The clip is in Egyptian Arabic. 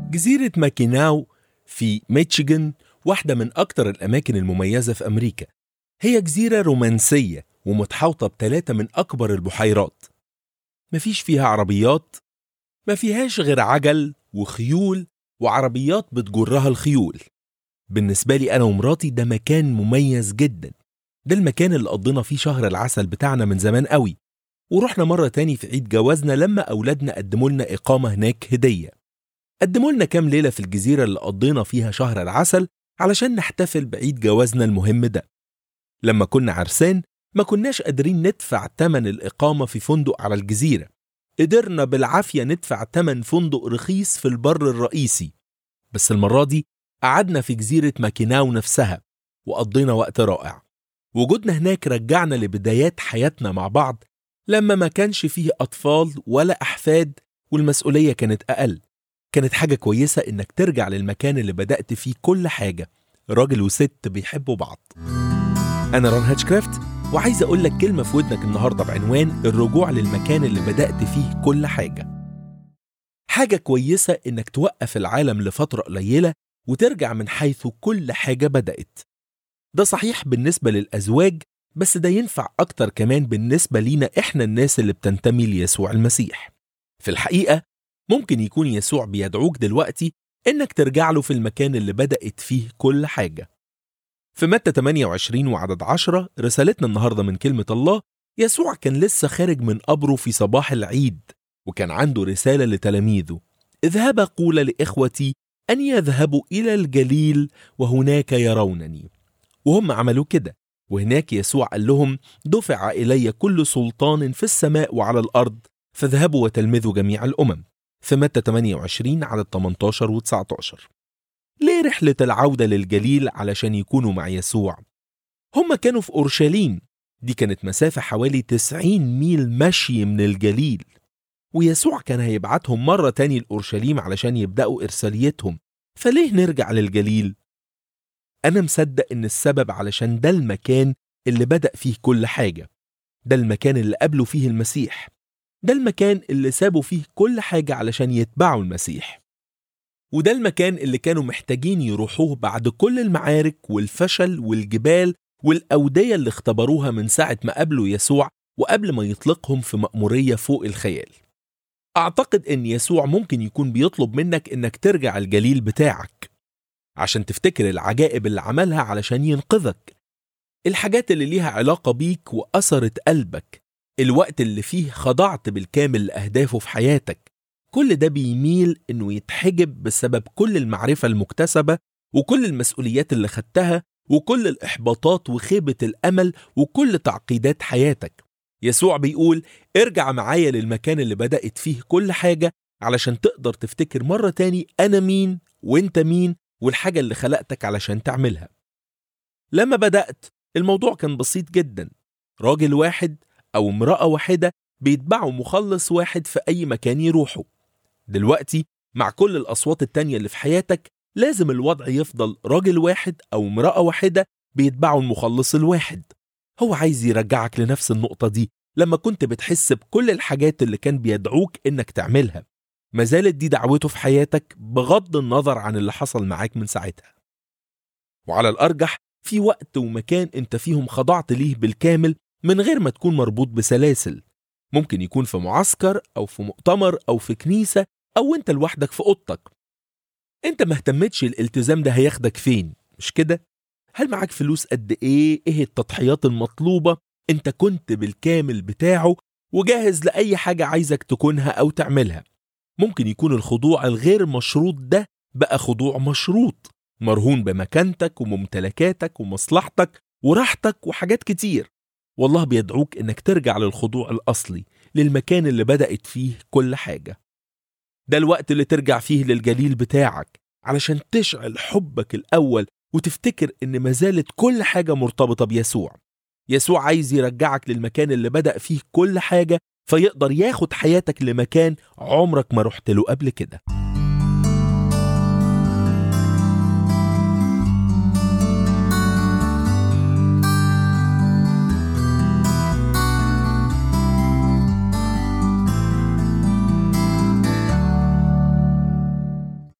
جزيرة ماكيناو في ميتشيغان واحدة من أكتر الأماكن المميزة في أمريكا هي جزيرة رومانسية ومتحوطة بثلاثة من أكبر البحيرات مفيش فيها عربيات ما فيهاش غير عجل وخيول وعربيات بتجرها الخيول بالنسبة لي أنا ومراتي ده مكان مميز جدا ده المكان اللي قضينا فيه شهر العسل بتاعنا من زمان قوي ورحنا مرة تاني في عيد جوازنا لما أولادنا قدموا لنا إقامة هناك هدية قدموا لنا كام ليلة في الجزيرة اللي قضينا فيها شهر العسل علشان نحتفل بعيد جوازنا المهم ده لما كنا عرسان ما كناش قادرين ندفع تمن الإقامة في فندق على الجزيرة قدرنا بالعافية ندفع تمن فندق رخيص في البر الرئيسي بس المرة دي قعدنا في جزيرة ماكيناو نفسها وقضينا وقت رائع وجودنا هناك رجعنا لبدايات حياتنا مع بعض لما ما كانش فيه أطفال ولا أحفاد والمسؤولية كانت أقل كانت حاجة كويسة إنك ترجع للمكان اللي بدأت فيه كل حاجة راجل وست بيحبوا بعض أنا ران هاتشكرافت وعايز أقول لك كلمة في ودنك النهاردة بعنوان الرجوع للمكان اللي بدأت فيه كل حاجة حاجة كويسة إنك توقف العالم لفترة قليلة وترجع من حيث كل حاجة بدأت ده صحيح بالنسبة للأزواج بس ده ينفع أكتر كمان بالنسبة لينا إحنا الناس اللي بتنتمي ليسوع المسيح في الحقيقة ممكن يكون يسوع بيدعوك دلوقتي إنك ترجع له في المكان اللي بدأت فيه كل حاجة في متى 28 وعدد 10 رسالتنا النهاردة من كلمة الله يسوع كان لسه خارج من قبره في صباح العيد وكان عنده رسالة لتلاميذه اذهب قول لإخوتي أن يذهبوا إلى الجليل وهناك يرونني وهم عملوا كده وهناك يسوع قال لهم دفع إلي كل سلطان في السماء وعلى الأرض فاذهبوا وتلمذوا جميع الأمم في متى 28 على 18 و 19 ليه رحلة العودة للجليل علشان يكونوا مع يسوع؟ هم كانوا في أورشليم دي كانت مسافة حوالي 90 ميل مشي من الجليل ويسوع كان هيبعتهم مرة تاني لأورشليم علشان يبدأوا إرساليتهم فليه نرجع للجليل؟ أنا مصدق إن السبب علشان ده المكان اللي بدأ فيه كل حاجة ده المكان اللي قابلوا فيه المسيح ده المكان اللي سابوا فيه كل حاجة علشان يتبعوا المسيح وده المكان اللي كانوا محتاجين يروحوه بعد كل المعارك والفشل والجبال والأودية اللي اختبروها من ساعة ما قابلوا يسوع وقبل ما يطلقهم في مأمورية فوق الخيال أعتقد إن يسوع ممكن يكون بيطلب منك إنك ترجع الجليل بتاعك عشان تفتكر العجائب اللي عملها علشان ينقذك الحاجات اللي ليها علاقة بيك وأثرت قلبك الوقت اللي فيه خضعت بالكامل لأهدافه في حياتك كل ده بيميل إنه يتحجب بسبب كل المعرفة المكتسبة وكل المسؤوليات اللي خدتها وكل الإحباطات وخيبة الأمل وكل تعقيدات حياتك يسوع بيقول ارجع معايا للمكان اللي بدأت فيه كل حاجة علشان تقدر تفتكر مرة تاني أنا مين وإنت مين والحاجة اللي خلقتك علشان تعملها لما بدأت الموضوع كان بسيط جدا راجل واحد أو امرأة واحدة بيتبعوا مخلص واحد في أي مكان يروحوا دلوقتي مع كل الأصوات التانية اللي في حياتك لازم الوضع يفضل راجل واحد أو امرأة واحدة بيتبعوا المخلص الواحد هو عايز يرجعك لنفس النقطة دي لما كنت بتحس بكل الحاجات اللي كان بيدعوك إنك تعملها ما زالت دي دعوته في حياتك بغض النظر عن اللي حصل معاك من ساعتها وعلى الأرجح في وقت ومكان انت فيهم خضعت ليه بالكامل من غير ما تكون مربوط بسلاسل ممكن يكون في معسكر أو في مؤتمر أو في كنيسة أو انت لوحدك في أوضتك انت ما اهتمتش الالتزام ده هياخدك فين مش كده؟ هل معاك فلوس قد ايه؟ ايه التضحيات المطلوبة؟ انت كنت بالكامل بتاعه وجاهز لأي حاجة عايزك تكونها أو تعملها ممكن يكون الخضوع الغير مشروط ده بقى خضوع مشروط مرهون بمكانتك وممتلكاتك ومصلحتك وراحتك وحاجات كتير والله بيدعوك انك ترجع للخضوع الاصلي للمكان اللي بدأت فيه كل حاجة ده الوقت اللي ترجع فيه للجليل بتاعك علشان تشعل حبك الأول وتفتكر إن ما زالت كل حاجة مرتبطة بيسوع يسوع عايز يرجعك للمكان اللي بدأ فيه كل حاجة فيقدر ياخد حياتك لمكان عمرك ما رحت له قبل كده